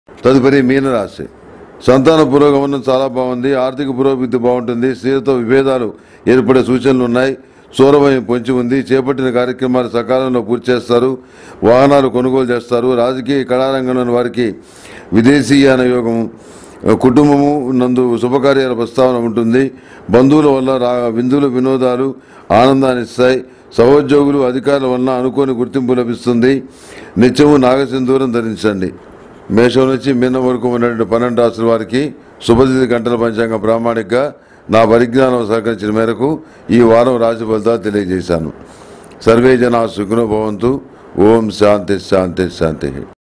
తదుపరి మీనరాశి సంతాన పురోగమనం చాలా బాగుంది ఆర్థిక పురోభివృద్ధి బాగుంటుంది స్త్రీలతో విభేదాలు ఏర్పడే సూచనలు ఉన్నాయి సూరభయం పొంచి ఉంది చేపట్టిన కార్యక్రమాలు సకాలంలో పూర్తి చేస్తారు వాహనాలు కొనుగోలు చేస్తారు రాజకీయ కళారంగంలోని వారికి విదేశీయాన యోగం కుటుంబము నందు శుభకార్యాల ప్రస్తావన ఉంటుంది బంధువుల వల్ల రా విందులు వినోదాలు ఆనందాన్ని ఇస్తాయి సహోద్యోగులు అధికారుల వలన అనుకోని గుర్తింపు లభిస్తుంది నిత్యము నాగసింధూరం ధరించండి మేషం నుంచి మీన వరకు ఉన్నటువంటి పన్నెండు రాసుల వారికి శుభతిథి గంటల పంచాంగ ప్రామాణికగా నా పరిజ్ఞానం సహకరించిన మేరకు ఈ వారం రాశి ఫలితాలు తెలియజేశాను సర్వే జనా సుఖినో భవంతు ఓం శాంతి శాంతి శాంతి